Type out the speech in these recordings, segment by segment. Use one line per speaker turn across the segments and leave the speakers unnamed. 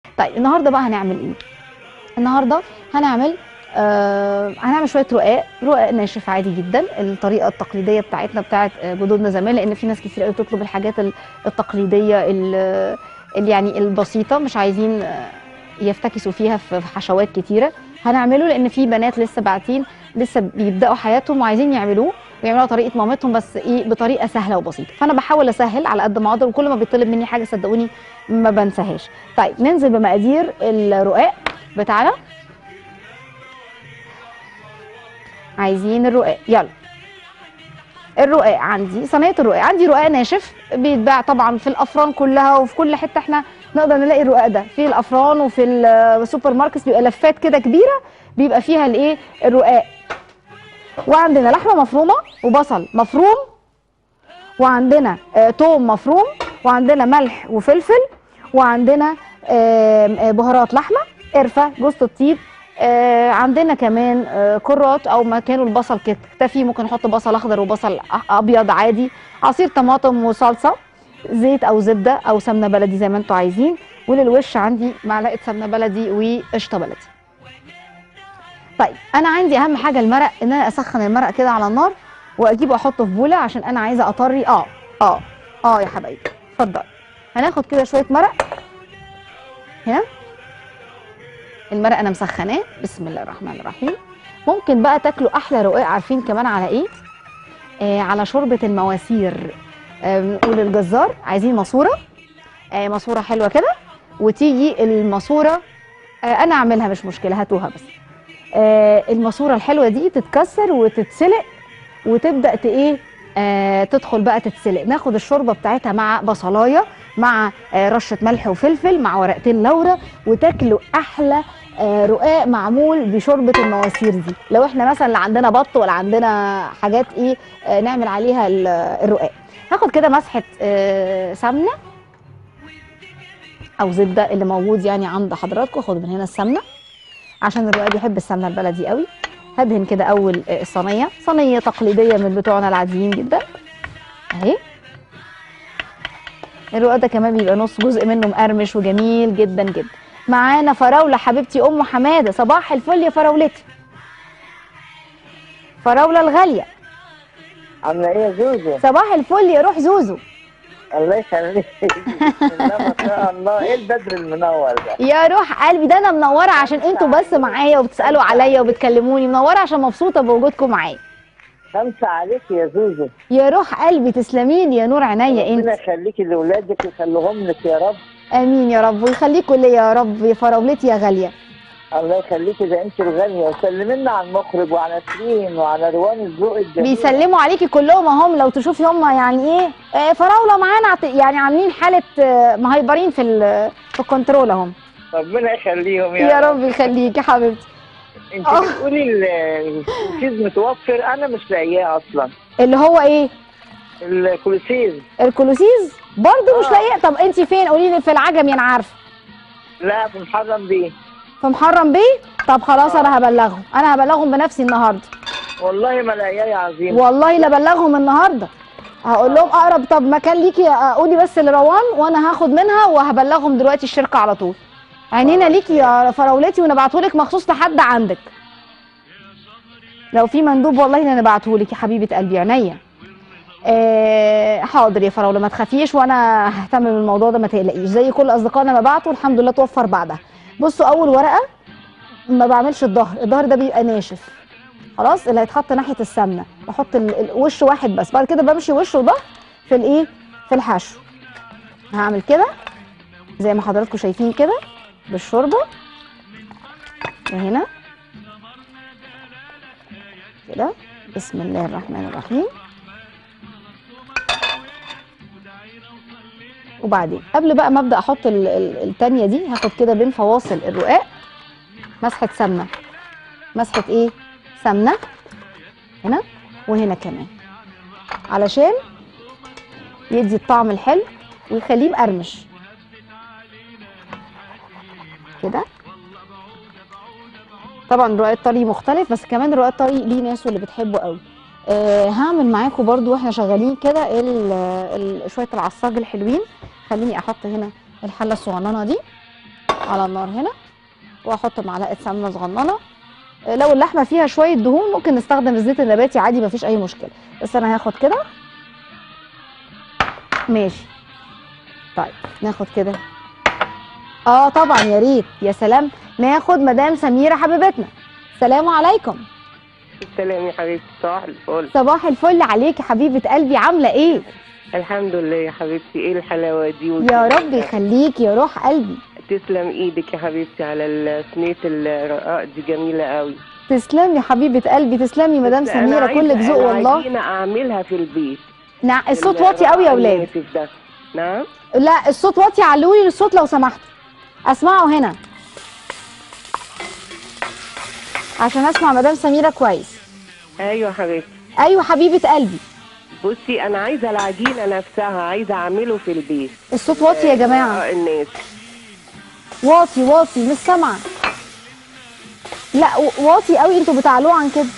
طيب النهارده بقى هنعمل ايه النهارده هنعمل آه هنعمل شويه رقاق رقاق ناشف عادي جدا الطريقه التقليديه بتاعتنا بتاعت آه، جدودنا زمان لان في ناس كتير قوي بتطلب الحاجات ال- التقليديه ال- ال- يعني البسيطه مش عايزين آه، يفتكسوا فيها في في حشوات كتيره هنعمله لان في بنات لسه باعتين لسه بيبداوا حياتهم وعايزين يعملوه ويعملوها طريقه مامتهم بس ايه بطريقه سهله وبسيطه فانا بحاول اسهل على قد ما اقدر وكل ما بيطلب مني حاجه صدقوني ما بنساهاش طيب ننزل بمقادير الرقاق بتاعنا عايزين الرقاق يلا الرقاق عندي صينيه الرقاق عندي رقاق ناشف بيتباع طبعا في الافران كلها وفي كل حته احنا نقدر نلاقي الرقاق ده في الافران وفي السوبر ماركت بيبقى لفات كده كبيره بيبقى فيها الايه الرقاق وعندنا لحمه مفرومه وبصل مفروم وعندنا آه توم مفروم وعندنا ملح وفلفل وعندنا آم، آه بهارات لحمه قرفه جوز الطيب آه عندنا كمان آه كرات او مكانه البصل كده اكتفي ممكن نحط بصل اخضر وبصل أ- ابيض عادي عصير طماطم وصلصه زيت او زبده او سمنه بلدي زي ما انتم عايزين وللوش عندي معلقه سمنه بلدي وقشطه بلدي طيب انا عندي اهم حاجه المرق ان انا اسخن المرق كده على النار واجيبه احطه في بوله عشان انا عايزه اطري اه اه اه يا حبايبي اتفضل هناخد كده شويه مرق هنا المرق انا مسخناه بسم الله الرحمن الرحيم ممكن بقى تاكلوا احلى رقاق عارفين كمان على ايه آه على شوربه المواسير آه بنقول الجزار عايزين ماسوره آه ماسوره حلوه كده وتيجي الماسوره آه انا اعملها مش مشكله هاتوها بس آه الماسوره الحلوه دي تتكسر وتتسلق وتبدا ت- ايه آه تدخل بقى تتسلق ناخد الشوربه بتاعتها مع بصلايه مع آه رشه ملح وفلفل مع ورقتين لورا وتاكلوا احلى آه رقاق معمول بشوربه المواسير دي لو احنا مثلا لا عندنا بط ولا عندنا حاجات ايه آه نعمل عليها ال- الرقاق هاخد كده مسحه آه سمنه او زبده اللي موجود يعني عند حضراتكم خد من هنا السمنه عشان الرقاق بيحب السمنه البلدي قوي هدهن كده اول آه، الصينيه صينيه تقليديه من بتوعنا العاديين جدا اهي الرقاق ده كمان بيبقى نص جزء منه مقرمش وجميل جدا جدا معانا فراوله حبيبتي ام حماده صباح الفل يا فراولتي فراوله الغاليه
عامله ايه يا زوزو؟
صباح الفل يا روح زوزو
الله يخليك بسم الله ما شاء الله ايه البدر المنور ده؟
يا روح قلبي ده انا منوره عشان انتوا بس معايا وبتسالوا عليا وبتكلموني منوره عشان مبسوطه بوجودكم معايا
خمسه عليك يا زوزو
يا روح قلبي تسلمي لي يا نور عينيا
ربنا
انت
يخليكي لاولادك ويخليهم لك يا رب
امين يا رب ويخليكوا لي يا رب يا فراولتي يا غاليه
الله يخليكي ده انت الغاليه وسلمي لنا على المخرج وعلى سليم وعلى روان الذوق الجميل
بيسلموا عليكي كلهم اهم لو تشوفي هم يعني ايه آه، فراوله معانا عت- يعني عاملين حاله آه، مهيبرين في ال- في الكنترول اهم
ربنا يخليهم يا,
يا رب يخليكي حبيبتي
انت
آه.
بتقولي ال- الكولوسيز متوفر انا مش لاقياه اصلا
اللي هو ايه
الكولوسيز
الكولوسيز برضه مش
آه.
لاقيه طب انت فين قولي لي في العجمي انا عارفه
لا في محرم بيه
في محرم بيه طب خلاص انا هبلغهم انا هبلغهم بنفسي النهارده
والله ما لاقياه يا عظيم
والله لا بلغهم النهارده هقول لهم اقرب طب مكان ليكي آه، قولي بس لروان وانا هاخد منها وهبلغهم دلوقتي الشركه على طول عينينا ليكي يا فراولتي ونبعتهولك مخصوص لحد عندك لو في مندوب والله نبعتهولك يا حبيبه قلبي عينيا آه حاضر يا فراوله ما تخافيش وانا ههتم بالموضوع ده ما تقلقيش زي كل اصدقائنا ما بعتوا الحمد لله توفر بعدها بصوا اول ورقه ما بعملش الظهر الظهر ده بيبقى ناشف خلاص اللي هيتحط ناحيه السمنه بحط ال- ال- وش واحد بس بعد كده بمشي وش وظهر في الايه في الحشو هعمل كده زي ما حضراتكم شايفين كده بالشوربه وهنا كده بسم الله الرحمن الرحيم وبعدين قبل بقى ما ابدا احط ال- ال- التانية دي هاخد كده بين فواصل الرقاق مسحه سمنه مسحه ايه سمنه هنا وهنا كمان علشان يدي الطعم الحلو ويخليه مقرمش كده طبعا الرقاق الطري مختلف بس كمان الرقاق الطري ليه ناس اللي بتحبه قوي أه هعمل معاكم برضو واحنا شغالين كده ال- ال- شويه العصاج الحلوين خليني احط هنا الحله الصغننه دي على النار هنا واحط معلقه سمنه صغننه آه، لو اللحمه فيها شويه دهون ممكن نستخدم الزيت النباتي عادي مفيش اي مشكله بس انا هاخد كده ماشي طيب ناخد كده اه طبعا يا ريت يا سلام ناخد مدام سميره حبيبتنا سلام عليكم
السلام يا حبيبتي صباح الفل
صباح الفل عليك حبيبه قلبي عامله ايه
الحمد لله يا حبيبتي ايه الحلاوه دي
يا
والجمال
رب
ده؟
يخليك يا روح قلبي
تسلم ايدك يا حبيبتي على ال- صينيه الرقاق دي جميله قوي
تسلمي حبيبه قلبي تسلمي مدام
بس أنا
سميره
عايزة-
كلك ذوق
أنا
والله
عايزين اعملها في البيت
نعم الصوت واطي قوي يا
الرقاق
اولاد
الناشف ده نعم
لا الصوت واطي علولي الصوت لو سمحتوا اسمعه هنا عشان اسمع مدام سميره كويس
ايوه يا حبيبتي
ايوه حبيبه قلبي
بصي انا عايزه العجينه نفسها عايزه اعمله في البيت
الصوت واطي يا جماعه
الرقاق الناس
واطي واطي مش سامعه لا و- واطي قوي انتوا بتعلوه عن كده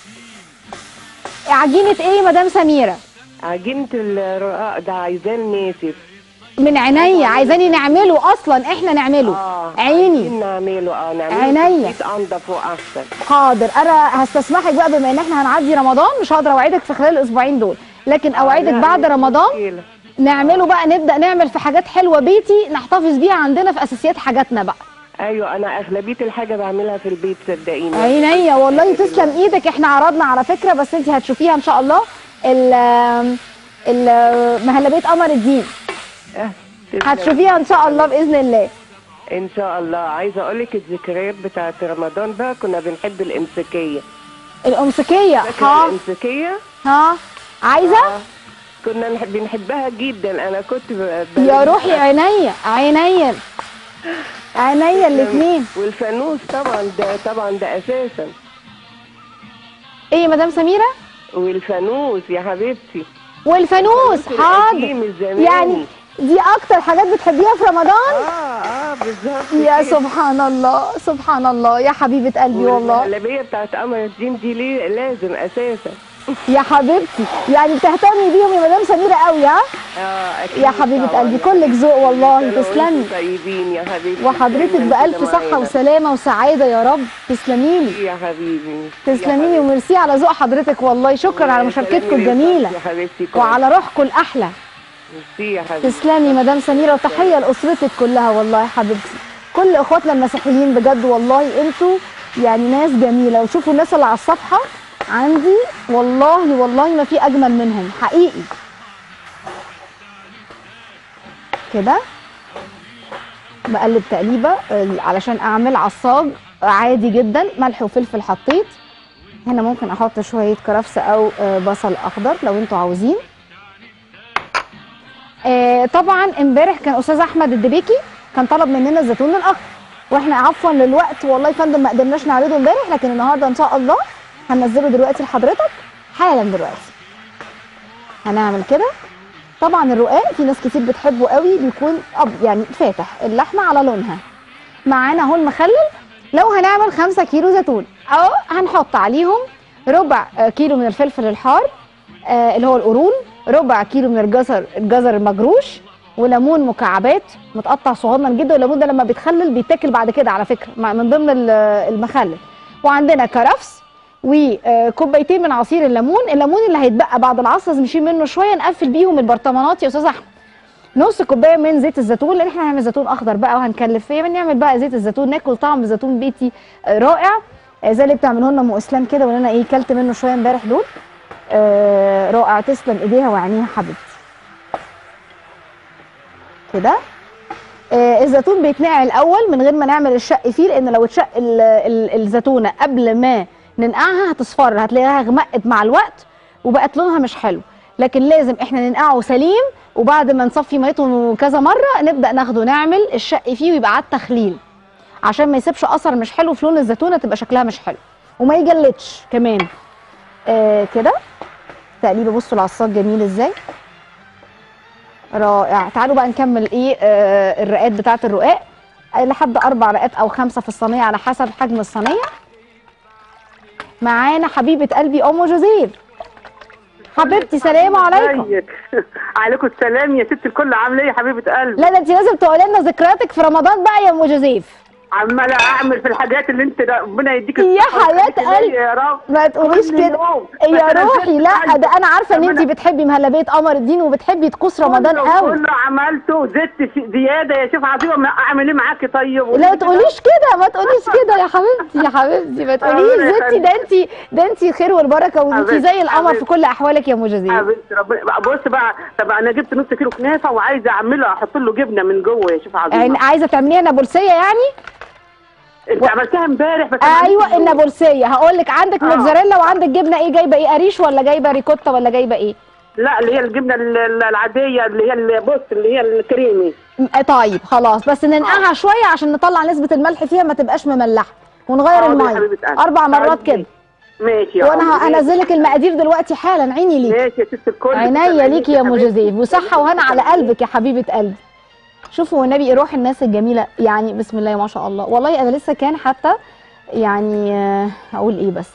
عجينه ايه مدام سميره
عجينه الرقاق ده عايزاه ناشف
من عينيا عايزاني نعمله اصلا احنا نعمله
اه
عيني
عايزين نعمله اه نعمله
عينيا.
في البيت انضف واحسن
حاضر انا هستسمحك بقى بما ان احنا هنعدي رمضان مش هقدر اوعدك في خلال الاسبوعين دول لكن اوعدك
لا،
بعد
مش
رمضان
مشكلة.
نعمله بقى نبدا نعمل في حاجات حلوه بيتي نحتفظ بيها عندنا في اساسيات حاجاتنا بقى
ايوه انا اغلبيه الحاجه بعملها في البيت صدقيني
عينيا والله تسلم ايدك احنا عرضنا على فكره بس انت هتشوفيها ان شاء الله ال ال مهلبيه قمر الدين
آه، تسلم.
هتشوفيها ان شاء الله باذن الله
ان شاء الله عايزه اقول لك الذكريات بتاعت رمضان بقى كنا بنحب الامسكيه
الامسكيه
فاكره
ها
الامسكيه
ها عايزه
آه، كنا نحب بنحبها جدا انا كنت ب- ب-
يا روحي عينيا عينيا عينيا الاثنين
والفانوس طبعا ده طبعا ده اساسا
ايه يا مدام سميره
والفانوس يا حبيبتي
والفانوس
الفانوس
حاضر
القديم الزماني.
يعني دي اكتر حاجات بتحبيها في رمضان
اه اه بالظبط
يا
كده.
سبحان الله سبحان الله يا حبيبه قلبي والله
والمهلبيه بتاعت قمر الدين دي ليه لازم اساسا
يا حبيبتي يعني بتهتمي بيهم يا مدام سميره قوي ها
اه اكيد
يا حبيبه
طبعاً.
قلبي كلك ذوق والله
كل سنة
تسلمي
وانتم طيبين يا حبيبتي
وحضرتك
دايماً
بألف
كده
صحة
معانا.
وسلامة وسعادة يا رب تسلمي لي
يا حبيبي
تسلمي لي
يا
وميرسي على ذوق حضرتك والله شكرا على مشاركتكم
سلامي
الجميلة
يا حبيبتي
وعلى روحكم الأحلى
ميرسي يا حبيبتي
تسلمي مدام سميرة وتحية لأسرتك كلها والله يا حبيبتي كل إخواتنا المسيحيين بجد والله أنتوا يعني ناس جميلة وشوفوا الناس اللي على الصفحة عندي والله والله ما في أجمل منهم حقيقي كده بقلب تقليبه آه، علشان اعمل عصاج عادي جدا ملح وفلفل حطيت هنا ممكن احط شويه كرفس او آه، بصل اخضر لو انتوا عاوزين آه، طبعا امبارح كان استاذ احمد الدبيكي كان طلب مننا الزيتون الاخضر واحنا عفوا للوقت والله يا فندم ما قدرناش نعرضه امبارح لكن النهارده ان شاء الله هننزله دلوقتي لحضرتك حالا دلوقتي هنعمل كده طبعا الرقاق في ناس كتير بتحبه قوي بيكون أب يعني فاتح اللحمه على لونها معانا اهو المخلل لو هنعمل 5 كيلو زيتون او هنحط عليهم ربع آه، كيلو من الفلفل الحار آه، اللي هو القرون ربع كيلو من الجزر الجزر المجروش وليمون مكعبات متقطع صغنن جدا والليمون ده لما بيتخلل بيتاكل بعد كده على فكره مع- من ضمن ال- المخلل وعندنا كرفس وكوبايتين من عصير الليمون الليمون اللي هيتبقى بعد العصر لازم نشيل منه شويه نقفل بيهم البرطمانات يا استاذ احمد نص كوبايه من زيت الزيتون لان احنا هنعمل زيتون اخضر بقى وهنكلف فيه بنعمل بقى زيت الزيتون ناكل طعم الزيتون بيتي آه، رائع آه، زي اللي بتعمله لنا ام اسلام كده وان انا ايه كلت منه شويه امبارح دول آه، رائع تسلم ايديها وعينيها حبيبتي كده آه، الزيتون بيتنقع الاول من غير ما نعمل الشق فيه لان لو اتشق ال- ال- الزيتونه قبل ما ننقعها هتصفر هتلاقيها غمقت مع الوقت وبقت لونها مش حلو لكن لازم احنا ننقعه سليم وبعد ما نصفي ميته كذا مره نبدا ناخده نعمل الشق فيه ويبقى على التخليل عشان ما يسيبش اثر مش حلو في لون الزيتونه تبقى شكلها مش حلو وما يجلدش كمان آه كده تقليبه بصوا العصاج جميل ازاي رائع تعالوا بقى نكمل ايه آه الرقات بتاعه الرقاق آه، لحد اربع رقات او خمسه في الصينيه على حسب حجم الصينيه معانا حبيبه قلبي ام جوزيف حبيبتي سلام عليكم
ازيك عليكم السلام يا ست الكل عامله ايه يا حبيبه قلبي
لا ده انت لازم تقولي لنا ذكرياتك في رمضان بقى يا ام جوزيف
عماله اعمل في الحاجات اللي انت ربنا يديك
يا
الصحة
حياة
ويخليك ليا
قلبي.
يا رب
ما تقوليش
كل
كده
يوم.
يا
بس أنا
روحي
زدت
لا
عندي.
ده انا عارفه ان
طب
انت
أنا-
بتحبي مهلبيه قمر الدين وبتحبي طقوس رمضان
كله-
قوي
كله عملته زدت في زياده يا شيخ عظيمه ما اعمل ايه معاكي طيب
لا ما تقوليش كده ما تقوليش كده يا حبيبتي يا حبيبتي ما تقوليش
ربنا
زدتي ده انت ده انت خير والبركه وانت
حبيبتي،
زي القمر في
حبيبتي.
كل احوالك يا ام جوزيف
حبيبتي ربنا بقى بص بقى طب انا جبت نص كيلو كنافه وعايزه اعمله احط له جبنه من جوه يا شيخ
يعني
عظيمه
عايزه تعمليها نابلسيه يعني
انت عملتها امبارح بس أنا
ايوه
عملت له.
النابلسيه هقول لك عندك
آه.
موتزاريلا وعندك جبنه ايه جايبه ايه قريش ولا جايبه ريكوتا ولا جايبه ايه
لا اللي هي الجبنه ال- ال- العاديه اللي هي ال- بص اللي هي الكريمي
م- طيب خلاص بس ننقعها شويه عشان نطلع نسبه الملح فيها ما تبقاش مملحه ونغير
حاضر يا
الميه
حبيبة قلبي.
اربع مرات
طيب.
كده
ماشي يا
وانا
عمري.
هنزلك المقادير دلوقتي حالا عيني ليك
ماشي يا ست الكل
عينيا ليكي يا ام
حبيبتي.
جوزيف وصحه وهنا على قلبك يا حبيبه قلبي شوفوا والنبي روح الناس الجميله يعني بسم الله ما شاء الله والله انا لسه كان حتى يعني آه، اقول ايه بس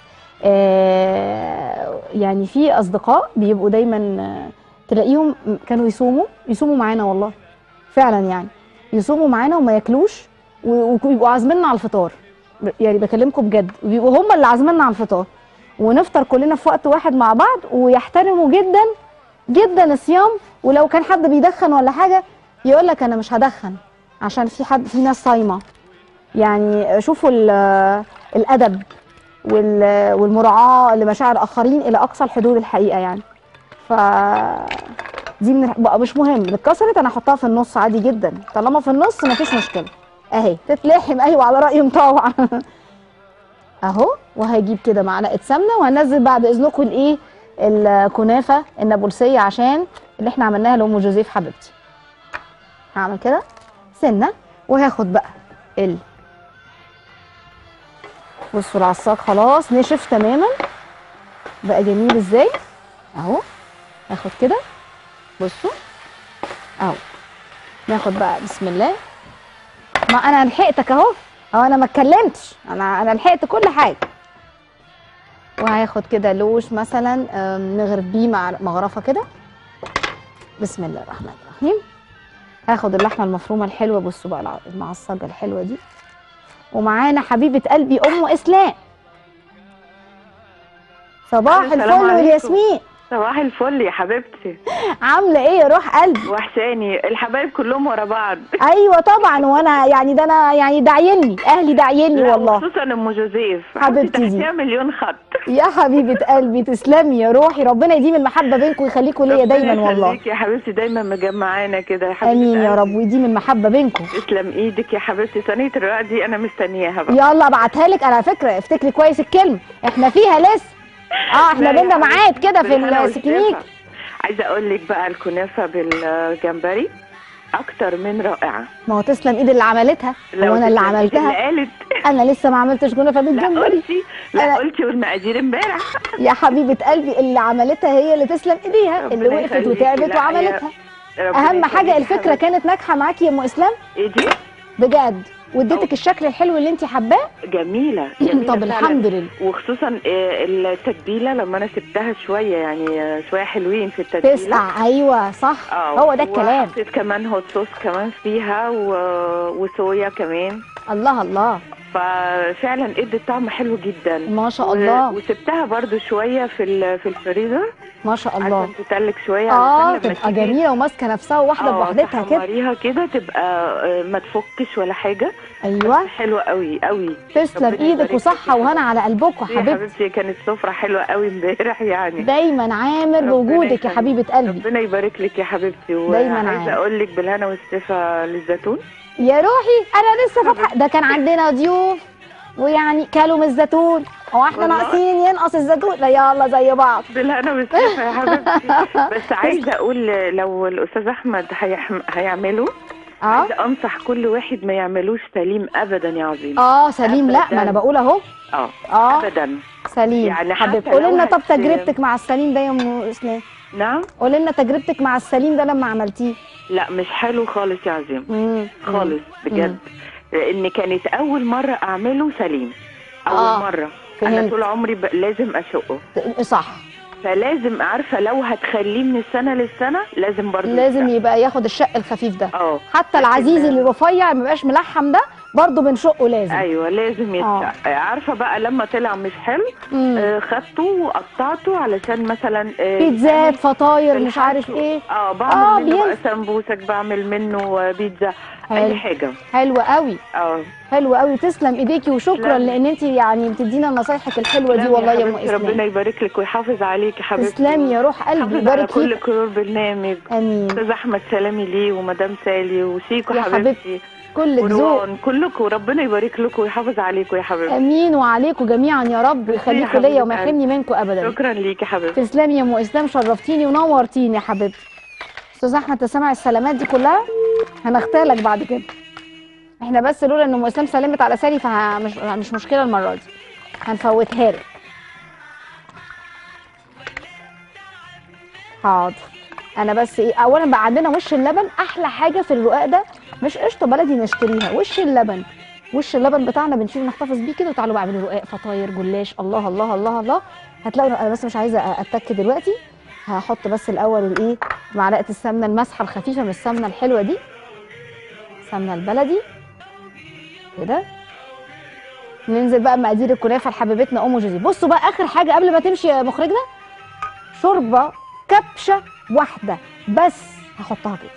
آه، يعني في اصدقاء بيبقوا دايما آه، تلاقيهم كانوا يصوموا يصوموا معانا والله فعلا يعني يصوموا معانا وما ياكلوش و- ويبقوا عازميننا على الفطار ب- يعني بكلمكم بجد وبيبقوا هم اللي عازميننا على الفطار ونفطر كلنا في وقت واحد مع بعض ويحترموا جدا جدا الصيام ولو كان حد بيدخن ولا حاجه يقول لك انا مش هدخن عشان في حد في ناس صايمه يعني شوفوا ال- الادب وال- والمراعاه لمشاعر الاخرين الى اقصى الحدود الحقيقه يعني ف دي من بقى مش مهم اتكسرت انا احطها في النص عادي جدا طالما في النص مفيش مشكله اهي تتلحم ايوه على رايهم طبعا اهو وهجيب كده معلقه سمنه وهنزل بعد اذنكم الايه الكنافه النابلسيه عشان اللي احنا عملناها لام جوزيف حبيبتي هعمل كده سنه وهاخد بقى ال بصوا العصاك خلاص نشف تماما بقى جميل ازاي اهو ناخد كده بصوا اهو ناخد بقى بسم الله ما انا لحقتك اهو اهو انا ما اتكلمتش انا انا لحقت كل حاجه وهاخد كده لوش مثلا آم، نغرف بيه مع مغرفه كده بسم الله الرحمن الرحيم هاخد اللحمه المفرومه الحلوه بصوا بقى الع- المعصجه الحلوه دي ومعانا حبيبه قلبي ام اسلام صباح
السلام
الفل
عليكم.
والياسمين
صباح الفل يا حبيبتي
عامله ايه يا روح قلبي
وحشاني الحبايب كلهم ورا بعض
ايوه طبعا وانا يعني ده انا يعني داعيني اهلي داعيني
لا،
والله
وخصوصا ام جوزيف
حبيبتي دي.
تحتيها مليون خط
يا حبيبه قلبي تسلمي يا روحي ربنا يديم المحبه بينكم ويخليكم ليا
ربنا
دايما والله
يخليك يا حبيبتي دايما مجمعانا كده يا حبيبتي
امين يا رب ويديم المحبه بينكم
تسلم ايدك يا حبيبتي صينيه الرقاق دي انا مستنياها بقى
يلا ابعتها لك على فكره افتكري كويس الكلمه احنا فيها لسه اه احنا
لا يا
بينا
حبيبتي،
ميعاد كده في
بالهنا
السكنيك
والشفا. عايزه اقول لك بقى الكنافه بالجمبري اكتر من رائعه
ما هو تسلم ايد اللي عملتها هو انا اللي
تسلم إيدك
عملتها
اللي قالت
انا لسه ما عملتش كنافه
لا
بالجمبري
قلتي لا
أنا-
قلتي والمقادير امبارح
يا حبيبه قلبي اللي عملتها هي اللي تسلم ايديها اللي
ربنا
وقفت
يخليكي.
وتعبت
لا،
وعملتها
ربنا
اهم
يخليكي
حاجه
يا
الفكره
حبيبتي.
كانت ناجحه معاكي يا ام اسلام
ايه دي
بجد واديتك الشكل الحلو اللي انت حباه
جميله جميله
طب
فعلاً.
الحمد لله
وخصوصا آه، التتبيله لما انا سبتها شويه يعني آه، شويه حلوين في التتبيله
تسقع ايوه صح
اه
هو ده الكلام
وحطيت كمان هوت صوص كمان فيها و... وصويا كمان
الله الله
ففعلا ادت طعم حلو جدا
ما شاء
و-
الله
وسبتها برضو شويه في ال- في الفريزر
ما شاء الله
عشان تتلج شويه
اه
علشان لما
تبقى
تيجي-
جميله وماسكه نفسها واحده
آه،
بوحدتها كده
تحمريها كده تبقى آه، ما تفكش ولا حاجه
ايوه
حلوه قوي قوي
تسلم
ربنا
ايدك
يبارك
وصحه
فيك.
وهنا على قلبكم
يا
حبيبتي
حبيبتي كانت سفره حلوه قوي امبارح يعني
دايما عامر
ربنا
بوجودك يا
يخليك.
حبيبه قلبي
ربنا يبارك لك يا حبيبتي
دايماً عام.
وعايزه اقول لك بالهنا والشفا للزيتون
يا روحي انا لسه فاتحه ده كان عندنا ضيوف ويعني كلوا من الزيتون هو احنا
والله.
ناقصين ينقص الزيتون لا يلا زي بعض
بالهنا والشفا يا حبيبتي بس عايزه اقول لو الاستاذ احمد هيحم... هيعمله
اه
عايزه انصح كل واحد ما يعملوش سليم ابدا يا عظيم
اه سليم لا ما
أبداً.
انا بقول اهو
اه
اه
ابدا
سليم
يعني حتى
حبيبتي قولي
لو
لنا طب
هت-
تجربتك مع السليم ده يا ام اسلام
نعم
قولي لنا تجربتك مع السليم ده لما عملتيه
لا مش حلو خالص يا عظيم
مم.
خالص بجد لان كانت اول مره اعمله سليم اول
آه،
مره انا
فهمت.
طول عمري ب... لازم اشقه
مم. صح
فلازم عارفه لو هتخليه من السنه للسنه لازم برضه
لازم
يتشق.
يبقى ياخد الشق الخفيف ده
اه
حتى
لكن-
العزيز اللي رفيع ما بيبقاش ملحم ده برضه بنشقه لازم
ايوه لازم
آه.
يتشق عارفه بقى لما طلع مش حلو
مم.
آه خدته وقطعته علشان مثلا آه
بيتزات فطاير
في
مش عارف
الحشو.
ايه
اه
آه،
بعمل منه بقى
بينفع.
سمبوسك بعمل منه آه، بيتزا
حلو.
اي حاجه
حلو قوي
اه
حلو قوي تسلم ايديكي وشكرا
تسلم.
لان انت يعني بتدينا نصايحك الحلوه دي
تسلمي
والله يا ام
حبيبتي، ربنا
اسلام
يبارك لك ويحافظ عليك يا حبيبتي
تسلمي يا روح قلبي
يحافظ على
يبارك
كل
فيك
كرور برنامج
امين
استاذ احمد سلامي ليه ومدام سالي وشيكو
يا
حبيبتي
كلك ذوق
وروان كلكم ربنا يبارك لكم ويحافظ عليكم يا حبيبتي
امين وعليكم جميعا يا رب ويخليكم
حبيبة
ليا وما
قلبي.
يحرمني منكم ابدا
شكرا ليكي يا حبيبتي
تسلمي يا ام اسلام شرفتيني ونورتيني يا حبيبتي استاذ احمد انت سامع السلامات دي كلها هنغتالك بعد كده احنا بس لولا ان ام اسلام سلمت على سالي فمش مش مشكله المره دي هنفوتها لك حاضر انا بس ايه اولا بقى عندنا وش اللبن احلى حاجه في الرقاق ده مش قشطه بلدي نشتريها وش اللبن وش اللبن بتاعنا بنشيله نحتفظ بيه كده وتعالوا بقى اعملوا رقاق فطاير جلاش الله الله الله الله هتلاقوا انا بس مش عايزه اتك دلوقتي هحط بس الاول الايه معلقه السمنه المسحه الخفيفه من السمنه الحلوه دي السمنه البلدي كده ننزل بقى مقادير الكنافه لحبيبتنا ام جوزي بصوا بقى اخر حاجه قبل ما تمشي يا مخرجنا شوربه كبشه واحده بس هحطها كده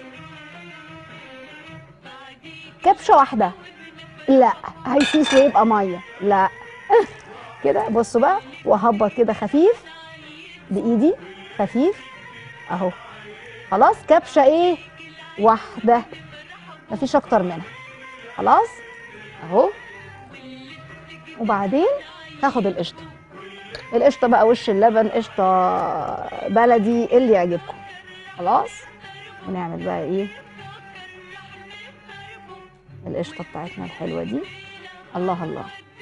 كبشه واحده لا هيسيس ويبقى ميه لا كده بصوا بقى وهبط كده خفيف بايدي خفيف اهو خلاص كبشه ايه واحده مفيش اكتر منها خلاص اهو وبعدين هاخد القشطه القشطه بقى وش اللبن قشطه بلدي اللي يعجبكم خلاص ونعمل بقى ايه القشطه بتاعتنا الحلوه دي الله الله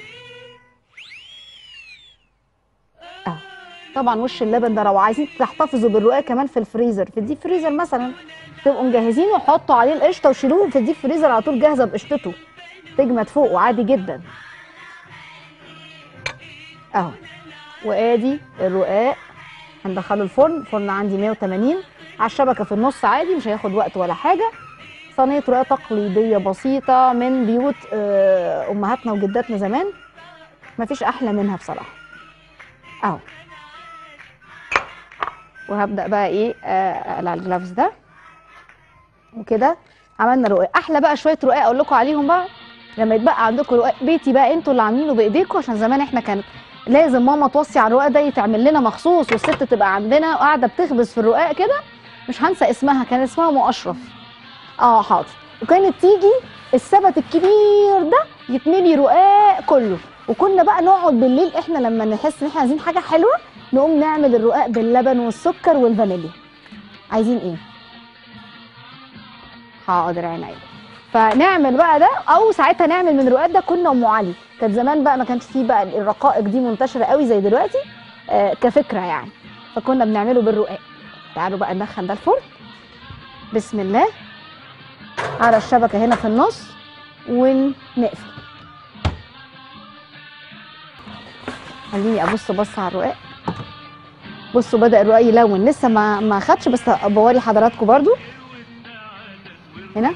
اه طبعا وش اللبن ده لو عايزين تحتفظوا بالرقاق كمان في الفريزر في الديب فريزر مثلا تبقوا مجهزين وحطوا عليه القشطه وشيلوه في الديب فريزر على طول جاهزه بقشطته تجمد فوق عادي جدا اهو وادي الرقاق هندخله الفرن الفرن عندي 180 على الشبكه في النص عادي مش هياخد وقت ولا حاجه صينيه رقاق تقليديه بسيطه من بيوت آه، امهاتنا وجداتنا زمان مفيش احلى منها بصراحه اهو وهبدا بقى ايه آه، اقلع الجلافز ده وكده عملنا رقاق احلى بقى شويه رقاق اقول لكم عليهم بقى لما يتبقى عندكم رقاق بيتي بقى انتوا اللي عاملينه بايديكم عشان زمان احنا كانت لازم ماما توصي على الرقاق ده يتعمل لنا مخصوص والست تبقى عندنا وقاعده بتخبز في الرقاق كده مش هنسى اسمها كان اسمها ام اشرف اه حاضر وكانت تيجي السبت الكبير ده يتملي رقاق كله وكنا بقى نقعد بالليل احنا لما نحس ان احنا عايزين حاجه حلوه نقوم نعمل الرقاق باللبن والسكر والفانيليا عايزين ايه حاضر عينيا فنعمل بقى ده او ساعتها نعمل من الرقاق ده كنا ام علي كانت زمان بقى ما كانش فيه بقى الرقائق دي منتشره قوي زي دلوقتي آه كفكره يعني فكنا بنعمله بالرقاق تعالوا بقى ندخل ده الفرن بسم الله على الشبكه هنا في النص ونقفل خليني ابص بص على الرقاق بصوا بدا الرقاق يلون لسه ما ما خدش بس بوري حضراتكم برضو هنا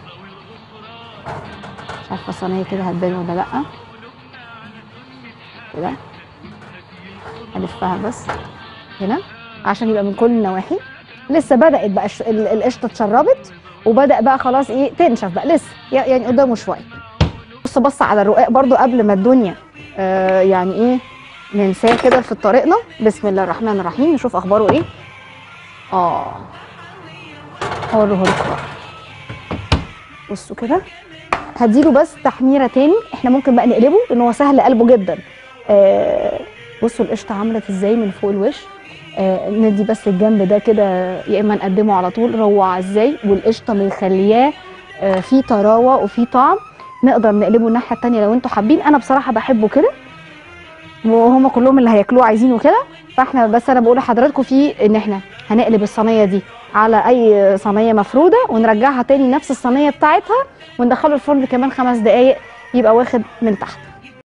مش عارفه الصينيه كده هتبان ولا لا كده هلفها بس هنا عشان يبقى من كل النواحي لسه بدات بقى الش- ال- القشطه اتشربت وبدا بقى خلاص ايه تنشف بقى لسه ي- يعني قدامه شويه بص بص على الرقاق برضو قبل ما الدنيا آه يعني ايه ننساه كده في طريقنا بسم الله الرحمن الرحيم نشوف اخباره ايه اه هوريه لكم بقى. بصوا كده هديله بس تحميره تاني احنا ممكن بقى نقلبه لان هو سهل قلبه جدا آه بصوا القشطه عملت ازاي من فوق الوش آه ندي بس الجنب ده كده يا اما نقدمه على طول روعه ازاي والقشطه مخلياه آه فيه طراوه وفيه طعم نقدر نقلبه الناحيه التانيه لو انتوا حابين انا بصراحه بحبه كده وهم كلهم اللي هياكلوه عايزينه كده فاحنا بس انا بقول لحضراتكم في ان احنا هنقلب الصينيه دي على اي صينيه مفروده ونرجعها تاني نفس الصينيه بتاعتها وندخله الفرن كمان خمس دقايق يبقى واخد من تحت